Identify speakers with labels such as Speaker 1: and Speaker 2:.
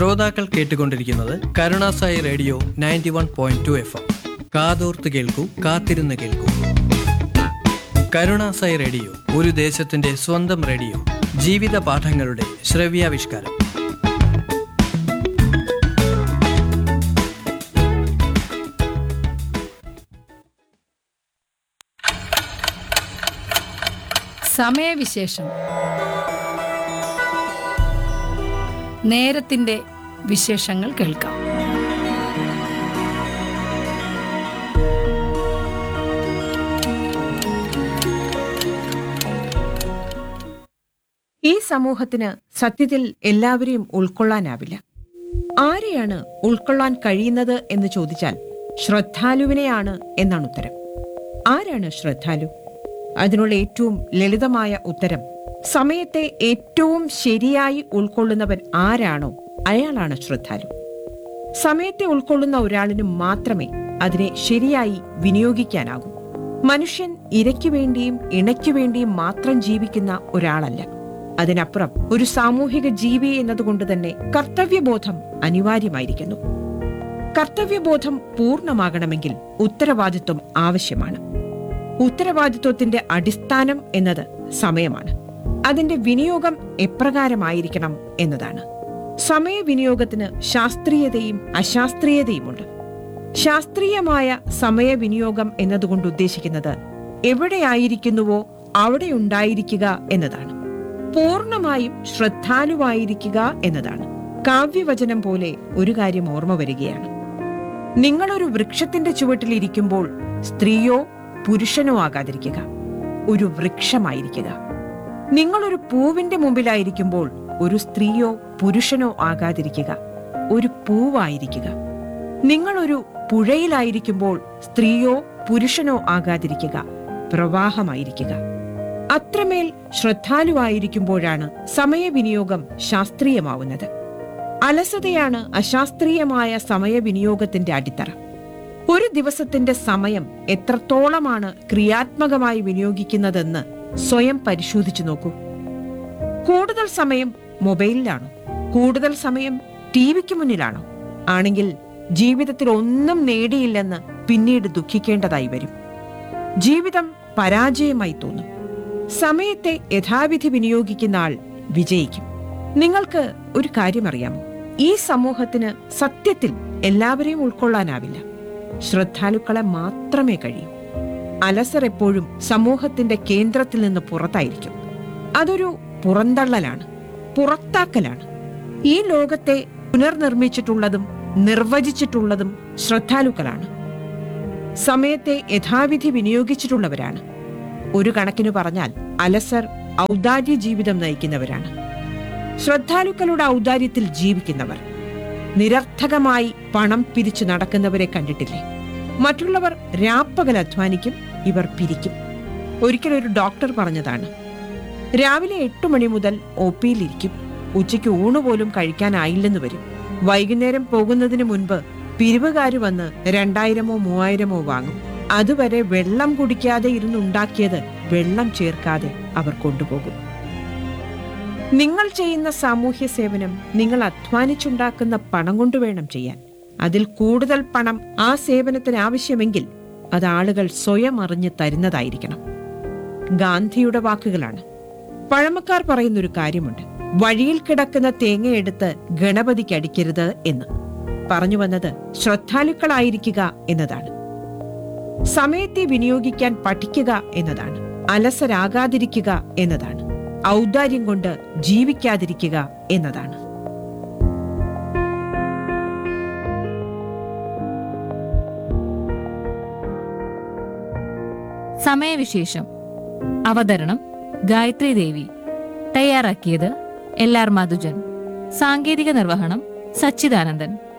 Speaker 1: ശ്രോതാക്കൾ കേട്ടുകൊണ്ടിരിക്കുന്നത് Karunasai radio ninety one point two F M കാതോർത്ത് കേൾക്കൂ കാത്തിരുന്ന് കേൾക്കൂ കരുണാസായി റേഡിയോ ഒരു ദേശത്തിന്റെ സ്വന്തം റേഡിയോ ജീവിത പാഠങ്ങളുടെ ശ്രവ്യാവിഷ്കാരം
Speaker 2: സമയവിശേഷം നേരത്തിന്റെ വിശേഷങ്ങൾ കേൾക്കാം
Speaker 3: ഈ സമൂഹത്തിന് സത്യത്തിൽ എല്ലാവരെയും ഉൾക്കൊള്ളാനാവില്ല ആരെയാണ് ഉൾക്കൊള്ളാൻ കഴിയുന്നത് എന്ന് ചോദിച്ചാൽ ശ്രദ്ധാലുവിനെയാണ് എന്നാണ് ഉത്തരം ആരാണ് ശ്രദ്ധാലു അതിനുള്ള ഏറ്റവും ലളിതമായ ഉത്തരം സമയത്തെ ഏറ്റവും ശരിയായി ഉൾക്കൊള്ളുന്നവൻ ആരാണോ അയാളാണ് ശ്രദ്ധാലു സമയത്തെ ഉൾക്കൊള്ളുന്ന ഒരാളിന് മാത്രമേ അതിനെ ശരിയായി വിനിയോഗിക്കാനാകൂ മനുഷ്യൻ ഇരയ്ക്കു വേണ്ടിയും ഇണയ്ക്കു വേണ്ടിയും മാത്രം ജീവിക്കുന്ന ഒരാളല്ല അതിനപ്പുറം ഒരു സാമൂഹിക ജീവി എന്നതുകൊണ്ട് തന്നെ കർത്തവ്യബോധം അനിവാര്യമായിരിക്കുന്നു കർത്തവ്യബോധം പൂർണ്ണമാകണമെങ്കിൽ ഉത്തരവാദിത്വം ആവശ്യമാണ് ഉത്തരവാദിത്വത്തിന്റെ അടിസ്ഥാനം എന്നത് സമയമാണ് അതിന്റെ വിനിയോഗം എപ്രകാരമായിരിക്കണം എന്നതാണ് സമയവിനിയോഗത്തിന് ശാസ്ത്രീയതയും അശാസ്ത്രീയതയുമുണ്ട് ശാസ്ത്രീയമായ സമയവിനിയോഗം എന്നതുകൊണ്ട് ഉദ്ദേശിക്കുന്നത് എവിടെയായിരിക്കുന്നുവോ അവിടെ ഉണ്ടായിരിക്കുക എന്നതാണ് പൂർണ്ണമായും ശ്രദ്ധാലുവായിരിക്കുക എന്നതാണ് കാവ്യവചനം പോലെ ഒരു കാര്യം ഓർമ്മ വരികയാണ് നിങ്ങളൊരു വൃക്ഷത്തിന്റെ ചുവട്ടിലിരിക്കുമ്പോൾ സ്ത്രീയോ പുരുഷനോ ആകാതിരിക്കുക ഒരു വൃക്ഷമായിരിക്കുക നിങ്ങളൊരു പൂവിന്റെ മുമ്പിലായിരിക്കുമ്പോൾ ഒരു സ്ത്രീയോ പുരുഷനോ ആകാതിരിക്കുക ഒരു പൂവായിരിക്കുക നിങ്ങളൊരു പുഴയിലായിരിക്കുമ്പോൾ സ്ത്രീയോ പുരുഷനോ ആകാതിരിക്കുക പ്രവാഹമായിരിക്കുക അത്രമേൽ ശ്രദ്ധാലുവായിരിക്കുമ്പോഴാണ് സമയവിനിയോഗം ശാസ്ത്രീയമാവുന്നത് അലസതയാണ് അശാസ്ത്രീയമായ സമയവിനിയോഗത്തിന്റെ അടിത്തറ ഒരു ദിവസത്തിന്റെ സമയം എത്രത്തോളമാണ് ക്രിയാത്മകമായി വിനിയോഗിക്കുന്നതെന്ന് സ്വയം പരിശോധിച്ചു നോക്കൂ കൂടുതൽ സമയം മൊബൈലിലാണോ കൂടുതൽ സമയം ടി വിക്ക് മുന്നിലാണോ ആണെങ്കിൽ ജീവിതത്തിൽ ഒന്നും നേടിയില്ലെന്ന് പിന്നീട് ദുഃഖിക്കേണ്ടതായി വരും ജീവിതം പരാജയമായി തോന്നും സമയത്തെ യഥാവിധി വിനിയോഗിക്കുന്ന ആൾ വിജയിക്കും നിങ്ങൾക്ക് ഒരു കാര്യം അറിയാമോ ഈ സമൂഹത്തിന് സത്യത്തിൽ എല്ലാവരെയും ഉൾക്കൊള്ളാനാവില്ല ശ്രദ്ധാലുക്കളെ മാത്രമേ കഴിയൂ അലസർ എപ്പോഴും സമൂഹത്തിന്റെ കേന്ദ്രത്തിൽ നിന്ന് പുറത്തായിരിക്കും അതൊരു പുറന്തള്ളലാണ് പുറത്താക്കലാണ് ഈ ലോകത്തെ പുനർനിർമ്മിച്ചിട്ടുള്ളതും നിർവചിച്ചിട്ടുള്ളതും ശ്രദ്ധാലുക്കളാണ് സമയത്തെ യഥാവിധി വിനിയോഗിച്ചിട്ടുള്ളവരാണ് ഒരു കണക്കിനു പറഞ്ഞാൽ അലസർ ഔദാര്യ ജീവിതം നയിക്കുന്നവരാണ് ശ്രദ്ധാലുക്കളുടെ ഔദാര്യത്തിൽ ജീവിക്കുന്നവർ നിരർത്ഥകമായി പണം പിരിച്ചു നടക്കുന്നവരെ കണ്ടിട്ടില്ലേ മറ്റുള്ളവർ രാപ്പകൽ അധ്വാനിക്കും ഇവർ പിരിക്കും ഒരിക്കൽ ഒരു ഡോക്ടർ പറഞ്ഞതാണ് രാവിലെ എട്ട് മണി മുതൽ ഒ പിയിലിരിക്കും ഉച്ചയ്ക്ക് ഊണ് പോലും കഴിക്കാനായില്ലെന്ന് വരും വൈകുന്നേരം പോകുന്നതിന് മുൻപ് പിരിവുകാർ വന്ന് രണ്ടായിരമോ മൂവായിരമോ വാങ്ങും അതുവരെ വെള്ളം കുടിക്കാതെ ഇരുന്നുണ്ടാക്കിയത് വെള്ളം ചേർക്കാതെ അവർ കൊണ്ടുപോകും നിങ്ങൾ ചെയ്യുന്ന സാമൂഹ്യ സേവനം നിങ്ങൾ അധ്വാനിച്ചുണ്ടാക്കുന്ന പണം കൊണ്ട് വേണം ചെയ്യാൻ അതിൽ കൂടുതൽ പണം ആ സേവനത്തിന് ആവശ്യമെങ്കിൽ അത് ആളുകൾ സ്വയം അറിഞ്ഞ് തരുന്നതായിരിക്കണം ഗാന്ധിയുടെ വാക്കുകളാണ് പഴമക്കാർ പറയുന്നൊരു കാര്യമുണ്ട് വഴിയിൽ കിടക്കുന്ന തേങ്ങയെടുത്ത് ഗണപതിക്ക് അടിക്കരുത് എന്ന് പറഞ്ഞു വന്നത് ശ്രദ്ധാലുക്കളായിരിക്കുക എന്നതാണ് സമയത്തെ വിനിയോഗിക്കാൻ പഠിക്കുക എന്നതാണ് അലസരാകാതിരിക്കുക എന്നതാണ് ഔദാര്യം കൊണ്ട് ജീവിക്കാതിരിക്കുക എന്നതാണ്
Speaker 4: സമയവിശേഷം അവതരണം ഗായത്രി ദേവി തയ്യാറാക്കിയത് എൽ ആർ മധുജൻ സാങ്കേതിക നിർവഹണം സച്ചിദാനന്ദൻ